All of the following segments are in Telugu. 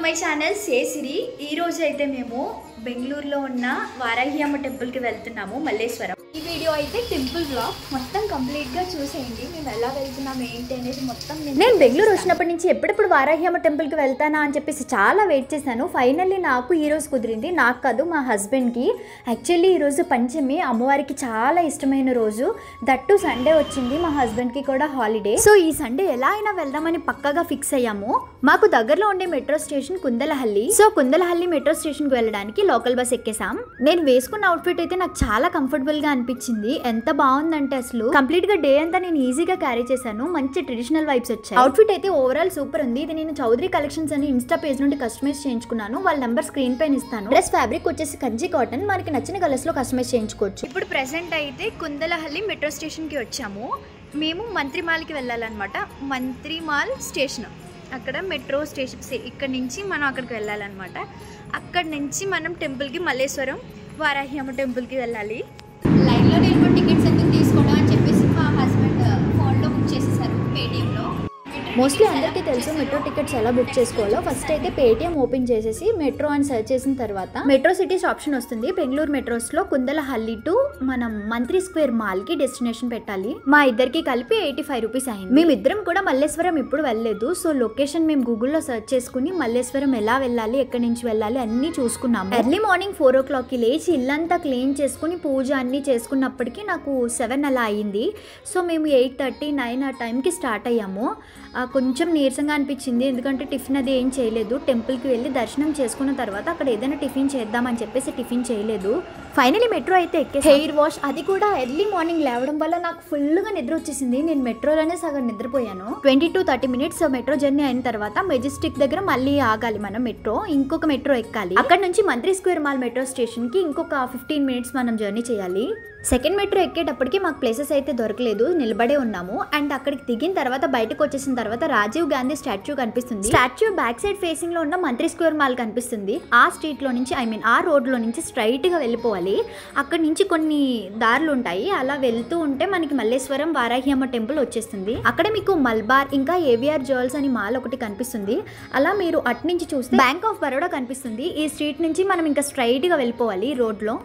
మై ఛానల్ సేసిరి ఈ రోజు అయితే మేము బెంగళూరులో ఉన్న వారాహి అమ్మ టెంపుల్కి వెళ్తున్నాము మల్లేశ్వరం ఈ వీడియో అయితే టెంపుల్ బ్లాగ్ మొత్తం కంప్లీట్గా చూసేయండి మేము ఎలా వెళ్తున్నాం ఏంటి అనేది మొత్తం నేను బెంగళూరు వచ్చినప్పటి నుంచి ఎప్పుడెప్పుడు వారాహి అమ్మ టెంపుల్కి వెళ్తానా అని చెప్పేసి చాలా వెయిట్ చేశాను ఫైనల్లీ నాకు ఈ రోజు కుదిరింది నాకు కాదు మా హస్బెండ్కి యాక్చువల్లీ ఈరోజు పంచమి అమ్మవారికి చాలా ఇష్టమైన రోజు దట్టు సండే వచ్చింది మా హస్బెండ్కి కూడా హాలిడే సో ఈ సండే ఎలా అయినా వెళ్దామని పక్కగా ఫిక్స్ అయ్యాము మాకు దగ్గరలో ఉండే metro station Kundalahalli so Kundalahalli metro స్టేషన్కి వెళ్ళడానికి లోకల్ బస్ ఎక్కేసాం నేను వేసుకున్న అవుట్ఫిట్ అయితే నాకు చాలా కంఫర్టబుల్ గా అనిపించింది ఎంత బాగుందంటే అసలు కంప్లీట్ గా డే అంతా నేను ఈజీగా క్యారీ చేశాను మంచి ట్రెడిషనల్ వైబ్స్ వచ్చాయి అవుట్ఫిట్ అయితే ఓవరాల్ సూపర్ ఉంది ఇది నేను చౌదరి కలెక్షన్స్ అని ఇన్స్టా పేజ్ నుండి కస్టమైజ్ చేయించుకున్నాను వాళ్ళ నెంబర్ స్క్రీన్ పైన ఇస్తాను డ్రెస్ ఫ్యాబ్రిక్ వచ్చేసి కంచి కాటన్ మనకి నచ్చిన కలర్స్ లో కస్టమైజ్ చేయించుకోవచ్చు ఇప్పుడు ప్రెసెంట్ అయితే కుందలహల్లి మెట్రో స్టేషన్ కి వచ్చాము మేము మంత్రిమాల్కి వెళ్ళాలన్నమాట మంత్రిమాల్ స్టేషన్ అక్కడ మెట్రో స్టేషన్ ఇక్కడ నుంచి మనం అక్కడికి వెళ్ళాలన్నమాట అక్కడ నుంచి మనం టెంపుల్కి మల్లేశ్వరం వారాహి అమ్మ టెంపుల్కి వెళ్ళాలి లైన్లో నిలబడి టికెట్స్ ఎందుకు తీసుకోవడం అని చెప్పేసి మా హస్బెండ్ ఫోన్లో బుక్ చేసేసారు పేటిఎంలో మోస్ట్లీ అందరికీ తెలుసు మెట్రో టికెట్స్ ఎలా బుక్ చేసుకోవాలో ఫస్ట్ అయితే పేటిఎం ఓపెన్ చేసేసి మెట్రో అని సెర్చ్ చేసిన తర్వాత మెట్రో సిటీస్ ఆప్షన్ వస్తుంది బెంగళూరు మెట్రోస్ లో కుందలహల్లి టు మనం మంత్రి స్క్వేర్ మాల్ కి డెస్టినేషన్ పెట్టాలి మా ఇద్దరికి కలిపి ఎయిటీ ఫైవ్ రూపీస్ అయింది మేమిద్దరం కూడా మల్లేశ్వరం ఇప్పుడు వెళ్ళలేదు సో లొకేషన్ మేము గూగుల్లో సెర్చ్ చేసుకుని మల్లేశ్వరం ఎలా వెళ్ళాలి ఎక్కడి నుంచి వెళ్ళాలి అన్ని చూసుకున్నాము early morning four o'clock కి లేచి ఇల్లంతా క్లీన్ చేసుకుని పూజ అన్ని చేసుకున్నప్పటికీ నాకు సెవెన్ అలా అయింది సో మేము ఎయిట్ థర్టీ నైన్ ఆ టైంకి స్టార్ట్ అయ్యాము ఆ, కొంచెం నీరసంగా అనిపించింది ఎందుకంటే టిఫిన్ అది ఏం చేయలేదు టెంపుల్కి వెళ్ళి దర్శనం చేసుకున్న తర్వాత అక్కడ ఏదైనా టిఫిన్ చేద్దామని చెప్పేసి టిఫిన్ చేయలేదు ఫైనలీ మెట్రో అయితే ఎక్కే హెయిర్ వాష్ అది కూడా ఎర్లీ మార్నింగ్ లేవడం వల్ల నాకు ఫుల్గా నిద్ర వచ్చేసింది నేను మెట్రోలోనే సగం నిద్రపోయాను twenty to thirty minutes metro journey అయిన తర్వాత మెజెస్టిక్ దగ్గర మళ్ళీ ఆగాలి మనం మెట్రో ఇంకొక మెట్రో ఎక్కాలి అక్కడ నుంచి మంత్రి స్క్వేర్ మాల్ మెట్రో స్టేషన్ కి ఇంకొక ఫిఫ్టీన్ మినిట్స్ మనం జర్నీ చేయాలి సెకండ్ మెట్రో ఎక్కేటప్పటికి మాకు ప్లేసెస్ అయితే దొరకలేదు నిలబడే ఉన్నాము అండ్ అక్కడికి దిగిన తర్వాత బయటకు వచ్చేసిన తర్వాత రాజీవ్ గాంధీ స్టాచ్యూ కనిపిస్తుంది స్టాచ్యూ బ్యాక్ సైడ్ ఫేసింగ్ లో ఉన్న మంత్రి స్క్వేర్ మాల్ కనిపిస్తుంది ఆ స్ట్రీట్ లో నుంచి ఐ మీన్ ఆ రోడ్ లో నుంచి స్ట్రైట్ గా వెళ్ళిపోవాలి అక్కడ నుంచి కొన్ని దారులు ఉంటాయి అలా వెళ్తూ ఉంటే మనకి మల్లేశ్వరం వారాహి అమ్మ టెంపుల్ వచ్చేస్తుంది అక్కడ మీకు మల్బార్ ఇంకా ఏవిఆర్ జ్యువెల్స్ అని మాల్ ఒకటి కనిపిస్తుంది అలా మీరు అటు నుంచి చూస్తే బ్యాంక్ ఆఫ్ బరోడా కనిపిస్తుంది ఈ స్ట్రీట్ నుంచి మనం ఇంకా స్ట్రైట్ గా వెళ్ళిపోవాలి రోడ్ లో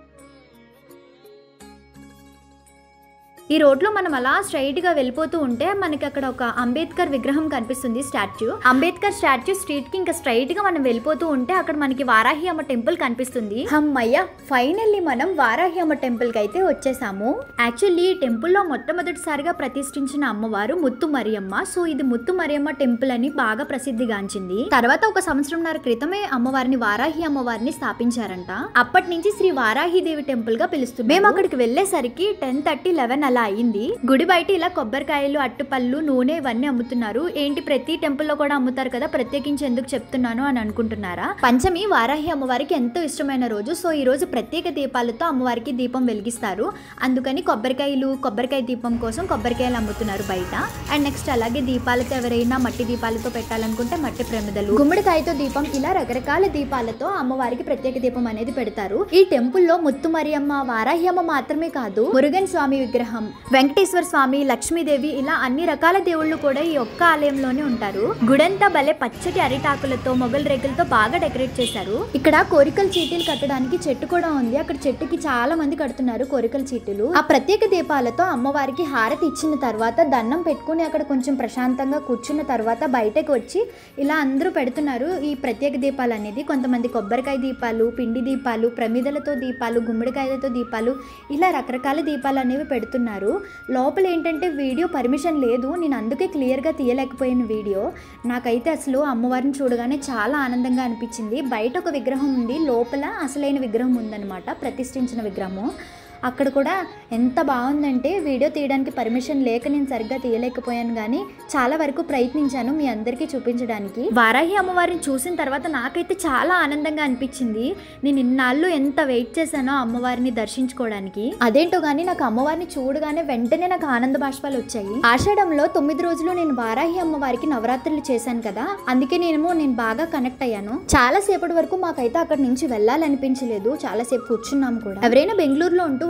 ఈ రోడ్లో మనం అలా స్ట్రైట్ గా వెళ్ళిపోతూ ఉంటే మనకి అక్కడ ఒక అంబేద్కర్ విగ్రహం కనిపిస్తుంది స్టాచ్యూ అంబేద్కర్ స్టాచ్యూ స్ట్రీట్ కి ఇంకా స్ట్రైట్ గా మనం వెళ్ళిపోతూ ఉంటే అక్కడ మనకి వారాహి అమ్మ టెంపుల్ కనిపిస్తుంది అమ్మయ్య ఫైనల్లీ మనం వారాహి అమ్మ టెంపుల్ కి అయితే వచ్చేసాము యాక్చువల్లీ ఈ టెంపుల్లో మొట్టమొదటిసారిగా ప్రతిష్ఠించిన అమ్మవారు ముత్తు మరియమ్మ సో ఇది ముత్తు మరియమ్మ టెంపుల్ అని బాగా ప్రసిద్ధిగాంచింది తర్వాత ఒక సంవత్సరంన్నర క్రితమే అమ్మవారిని వారాహి అమ్మవారిని స్థాపించారంట అప్పటి నుంచి శ్రీ వారాహి దేవి టెంపుల్ గా పిలుస్తుంది మేము అక్కడికి వెళ్ళేసరికి టెన్ థర్టీ లెవెన్ అలా అయింది గుడి బయట ఇలా కొబ్బరికాయలు అట్టుపళ్ళు నూనె ఇవన్నీ అమ్ముతున్నారు ఏంటి ప్రతి టెంపుల్ లో కూడా అమ్ముతారు కదా ప్రత్యేకించి ఎందుకు చెప్తున్నాను అని అనుకుంటున్నారా పంచమి వారాహి అమ్మవారికి ఎంతో ఇష్టమైన రోజు సో ఈ రోజు ప్రత్యేక దీపాలతో అమ్మవారికి దీపం వెలిగిస్తారు అందుకని కొబ్బరికాయలు కొబ్బరికాయ దీపం కోసం కొబ్బరికాయలు అమ్ముతున్నారు బయట అండ్ నెక్స్ట్ అలాగే దీపాలతో ఎవరైనా మట్టి దీపాలతో పెట్టాలనుకుంటే మట్టి ప్రమిదలు గుమ్మడికాయతో దీపం ఇలా రకరకాల దీపాలతో అమ్మవారికి ప్రత్యేక దీపం అనేది పెడతారు ఈ టెంపుల్ లో ముత్తు మరియమ్మ వారాహి అమ్మ మాత్రమే కాదు మురుగన్ స్వామి విగ్రహం వెంకటేశ్వర స్వామి లక్ష్మీదేవి ఇలా అన్ని రకాల దేవుళ్ళు కూడా ఈ ఒక్క ఆలయంలోనే ఉంటారు గుడంతా భలే పచ్చటి అరిటాకులతో మొగల్ రేకులతో బాగా డెకరేట్ చేశారు ఇక్కడ కోరికల చీటీలు కట్టడానికి చెట్టు కూడా ఉంది అక్కడ చెట్టుకి చాలా మంది కడుతున్నారు కోరికల చీటీలు ఆ ప్రత్యేక దీపాలతో అమ్మవారికి హారతి ఇచ్చిన తర్వాత దండం పెట్టుకుని అక్కడ కొంచెం ప్రశాంతంగా కూర్చున్న తర్వాత బయటకు వచ్చి ఇలా అందరూ పెడుతున్నారు ఈ ప్రత్యేక దీపాలు అనేది కొంతమంది కొబ్బరికాయ దీపాలు పిండి దీపాలు ప్రమిదలతో దీపాలు గుమ్మడికాయలతో దీపాలు ఇలా రకరకాల దీపాలు అనేవి పెడుతున్నారు లోపల ఏంటంటే వీడియో పర్మిషన్ లేదు నేను అందుకే క్లియర్గా తీయలేకపోయాను వీడియో నాకైతే అసలు అమ్మవారిని చూడగానే చాలా ఆనందంగా అనిపించింది బయట ఒక విగ్రహం ఉంది లోపల అసలైన విగ్రహం ఉందన్నమాట ప్రతిష్ఠించిన విగ్రహము అక్కడ కూడా ఎంత బాగుందంటే వీడియో తీయడానికి పర్మిషన్ లేక నేను సరిగ్గా తీయలేకపోయాను కానీ చాలా వరకు ప్రయత్నించాను మీ అందరికీ చూపించడానికి వారాహి అమ్మవారిని చూసిన తర్వాత నాకైతే చాలా ఆనందంగా అనిపించింది నేను ఇన్నాళ్ళు ఎంత వెయిట్ చేశానో అమ్మవారిని దర్శించుకోవడానికి అదేంటో కానీ నాకు అమ్మవారిని చూడగానే వెంటనే నాకు ఆనంద బాష్పాలు వచ్చాయి ఆషాఢంలో తొమ్మిది రోజులు నేను వారాహి అమ్మవారికి నవరాత్రులు చేశాను కదా అందుకే నేను నేను బాగా కనెక్ట్ అయ్యాను చాలా సేపటి వరకు మాకైతే అక్కడ నుంచి వెళ్ళాలనిపించలేదు చాలా సేపు కూర్చున్నాం కూడా ఎవరైనా బెంగళూరులో ఉంటూ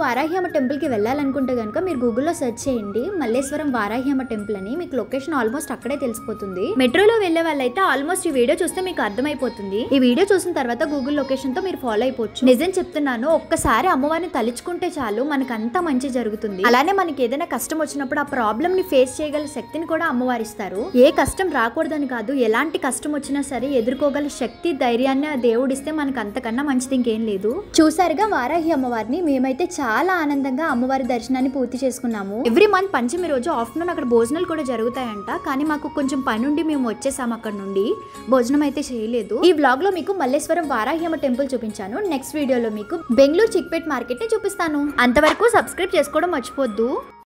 వారాహ్యమ్మ టెంపుల్కి వెళ్ళాలనుకుంటే కనుక మీరు గూగుల్లో సెర్చ్ చేయండి మల్లేశ్వరం వారాహ్యమ్మ టెంపుల్ అని మీకు లొకేషన్ ఆల్మోస్ట్ అక్కడే తెలిసిపోతుంది మెట్రోలో వెళ్ళే వాళ్ళైతే ఆల్మోస్ట్ ఈ వీడియో చూస్తే మీకు అర్థమైపోతుంది ఈ వీడియో చూసిన తర్వాత గూగుల్ లొకేషన్ తో మీరు ఫాలో అయిపోవచ్చు నిజం చెప్తున్నాను ఒక్కసారి అమ్మవారిని తలుచుకుంటే చాలు మనకు అంతా మంచి జరుగుతుంది అలానే మనకి ఏదైనా కష్టం వచ్చినప్పుడు ఆ ప్రాబ్లం ని ఫేస్ చేయగల శక్తిని కూడా అమ్మవారు ఇస్తారు ఏ కష్టం రాకూడదని కాదు ఎలాంటి కష్టం వచ్చినా సరే ఎదుర్కోగల శక్తి ధైర్యాన్ని ఆ దేవుడు ఇస్తే మనకు అంతకన్నా మంచిది ఇంకేం లేదు చూసారుగా వారాహి అమ్మవారిని మేమైతే చాలా ఆనందంగా అమ్మవారి దర్శనాన్ని పూర్తి చేసుకున్నాము ఎవ్రీ మంత్ పంచమి రోజు ఆఫ్టర్నూన్ అక్కడ భోజనాలు కూడా జరుగుతాయంట కానీ మాకు కొంచెం పని ఉండి మేము వచ్చేసాం అక్కడ నుండి భోజనం అయితే చేయలేదు ఈ వ్లాగ్ లో మీకు మల్లేశ్వరం వారాహ్యమ్మ టెంపుల్ చూపించాను నెక్స్ట్ వీడియోలో మీకు బెంగళూరు చిక్పేట్ మార్కెట్ ని చూపిస్తాను అంతవరకు సబ్స్క్రైబ్ చేసుకోవడం మర్చిపోద్దు